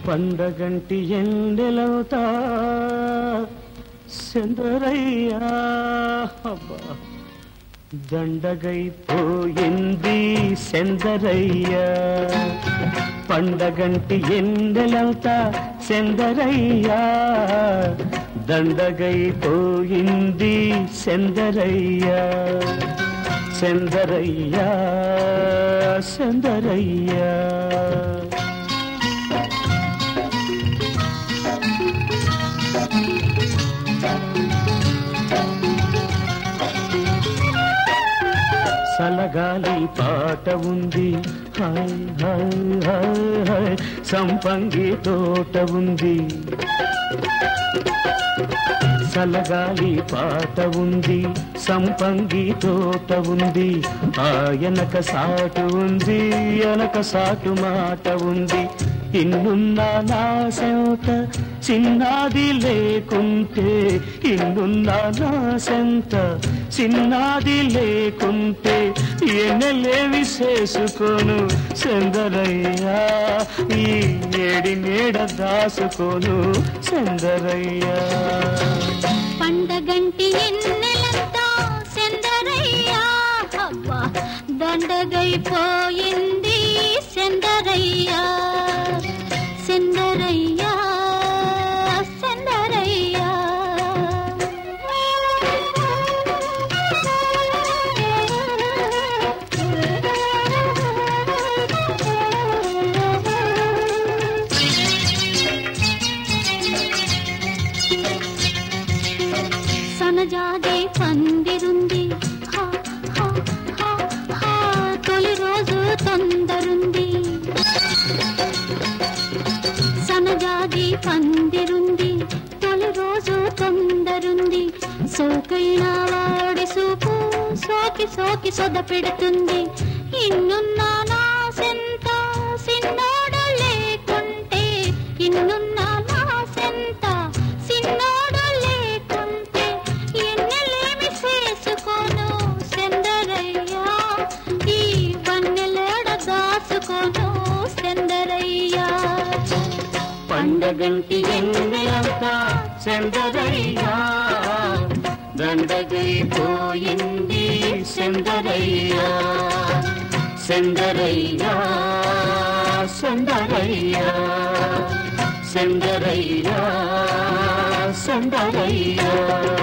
పండగంటి ఎండెలవుతా సెందరయ్యా అబ్బా దండగైపోయింది సెందరయ్యా పండగంటి ఎండెలవుతా సెందరయ్యా దండగైపోయింది సెందరయ్యా సెందరయ్యా సెందరయ్యా సలగాలి పాట ఉంది హాయ్ హాయ్ హాయ్ హాయ్ సంపంగి తోట ఉంది సలగాలి పాట ఉంది సంపంగి తోట ఉంది ఆయనక సాటు ఉంది ఎనక సాటు మాట ఉంది ఇన్నున్నా నా సెంత చిన్నది లేకుంటే ఇన్నున్నా నా సెంత చిన్నది లేకుంటే ఎన్నెలేవి చేసుకోను చందరయ్యా ఈ ఏడి నీడ దాసుకోను చందరయ్యా పండగంటి ఎన్నెలంతా సెందరయ్యా అవ్వా దండగైపోయింది సెందరయ్యా సెందరయ్యా సెందరయ్యా సనజాదే పందిరుంది హా, హా, హా, హా, తొలి రోజు తొందరుంది సనజాది పందిరుంది తొలి రోజు తొందరుంది సోకైన వాడి సూపు సోకి సోకి సొద పెడుతుంది ఇన్నున్నా నా సెంత సిన్నోడు లేకుంటే ఇన్నున్నా నా సెంత సిన్నోడు లేకుంటే ఎన్నెలేమి చేసుకోను సెందరయ్యా ఈ వన్నెలేడ దాసుకోను సెందరయ్యా పండగంటి ఎన్నెలంతా చందరయ్యా దండగైపోయింది చందరయ్యా చందరయ్యా చందరయ్యా చందరయ్యా చందరయ్యా